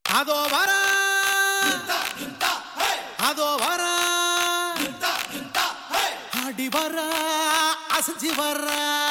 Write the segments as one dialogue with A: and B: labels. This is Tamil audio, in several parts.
A: அதோ வர அதோ வர ஆடி வர அசைஞ்சு வர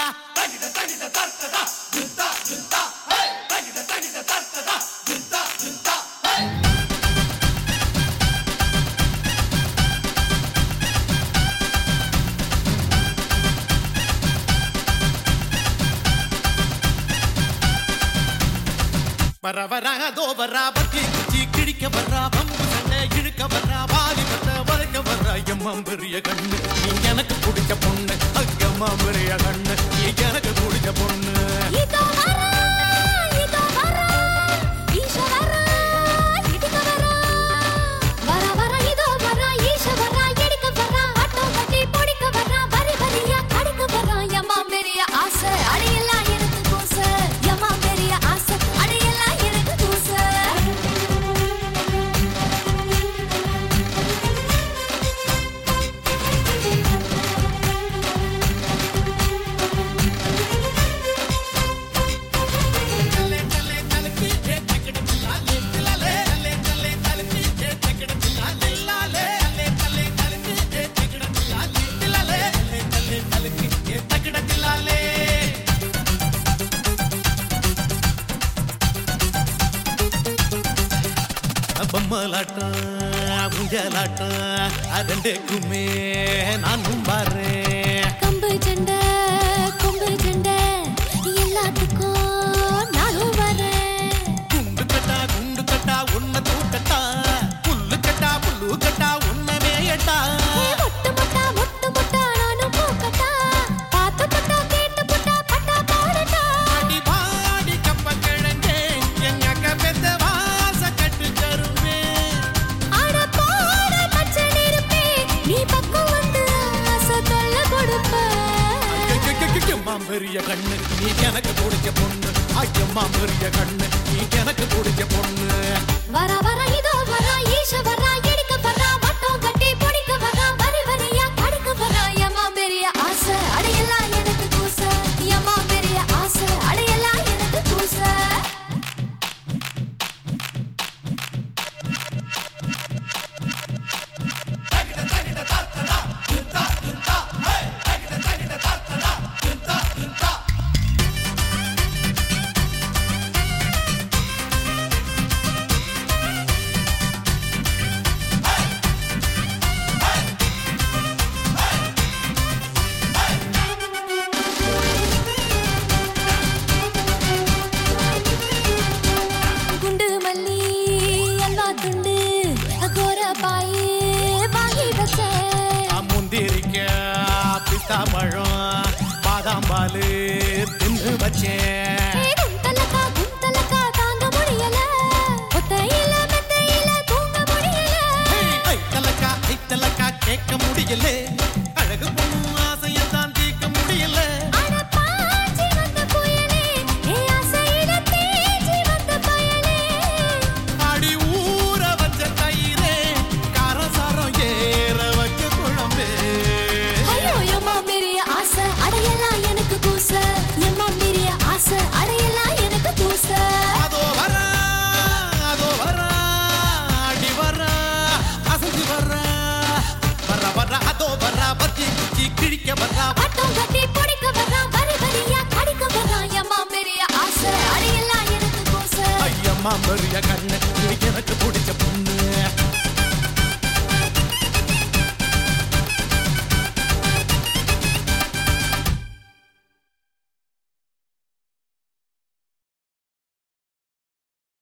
A: வர வர அதோ வரா பத்தி குச்சி கிழிக்க வர்றா பம்பு சண்டை இழுக்க வர்றா வாலி பத்த வளைக்க வர்றா எம்மம் பெரிய கண்ணு நீ எனக்கு பிடிச்ச பொண்ணு அக்கம்மா பெரிய கண்ணு நீ எனக்கு பிடிச்ச பொண்ணு
B: இதோ வரா, இதோ வரா, ஈஷ வரா, இடுக்க வரா. வரா, வரா, இதோ வரா, ஈஷ வரா, எடுக்க வரா, ஆட்டம் கட்டி பிடிக்க வரா, வரி வரியா கடிக்க வரா. எம்மா பெரிய ஆசை, அடையெல்லாம் எனக்கு கூசு. எம்மா பெரிய ஆசை, அடையெல்லாம் எனக்கு கூசு.
A: பொம்மலாட்டம் ஊஞ்சலாட்டம் ரெண்டுக்குமே நானும் பாறேன்
B: கம்பு சண்டை, கொம்பு சண்டை, எல்லாத்துக்கும் நானும் வரேன்
A: குண்டு கட்டா குண்டு கட்டா உன்னை தூக்கட்டா புல்லு கட்டா புல்லு கட்டா உன்னை வேயட்டா
B: ஏ மொட்டு மொட்டா மொட்டு மொட்டா நானும் பூக்கட்டா பார்த்து பட்டா கேட்டு பட்டா பட்டா பாடட்டா
A: அடி பாடி கப்ப கிழங்கே எங்க அக்கா பெத்த வாச கட்டு தருவே
B: ஆட பாட பச்சை நெருப்பே நீ பக்கம் வந்து ஆசை தொல்லை கொடுப்ப
A: ஐயம்மா பெரிய கண்ணு நீ எனக்கு பிடிச்ச பொண்ணு ஐயம்மா பெரிய கண்ணு நீ எனக்கு பிடிச்ச பொண்ணு
B: வர வர இதோ வர ஈஷ வர எடுக்க வர வட்டம் கட்டி பிடிக்க வர வரி வரியா கடுக்க வர எம்மா பெரிய ஆசை அடையெல்லாம் எனக்கு கூச எம்மா பெரிய ஆசை அடையெல்லாம் எனக்கு கூச குண்டு மல்லி அல்வா துண்டு கோர பாயே வாங்கி வச்சேன்
A: முந்திரிக்க பிஸ்தா பழம் பாதாம் பாலு தின்னு வச்சேன்
B: ஏ குந்தலக்கா குந்தலக்கா தாங்க முடியல ஒத்தையில மெத்தையில தூங்க முடியல
A: ஐத்தலக்கா ஐத்தலக்கா கேட்க முடியல அழகு பொண்ணு ஆசையத்தான் தீர்க்க முடியல
B: அட பாஞ்சி வந்த புயலே ஏ ஆசையில தேஞ்சி வந்த பயலே
A: அடி ஊற வச்ச தயிரே காரசாரம் ஏற வச்ச குழம்பே
B: ஐயோ எம்மா பெரிய ஆசை அடையலாம் எனக்கு கூச எம்மா பெரிய ஆசை அடையலாம் எனக்கு கூச
A: அதோ வர அதோ வர அடி வர அசைஞ்சு வர வர வர அதோ வர பத்தி குச்சி கிழிக்க வர
B: ஆட்டம் கட்டி பிடிக்க வரா வரி வரியா கடிக்க வரா எம்மா பெரிய ஆசை அடையலாம் எனக்கு கூச
A: ஐயம்மா பெரிய கண்ணு நீ எனக்கு பிடிச்ச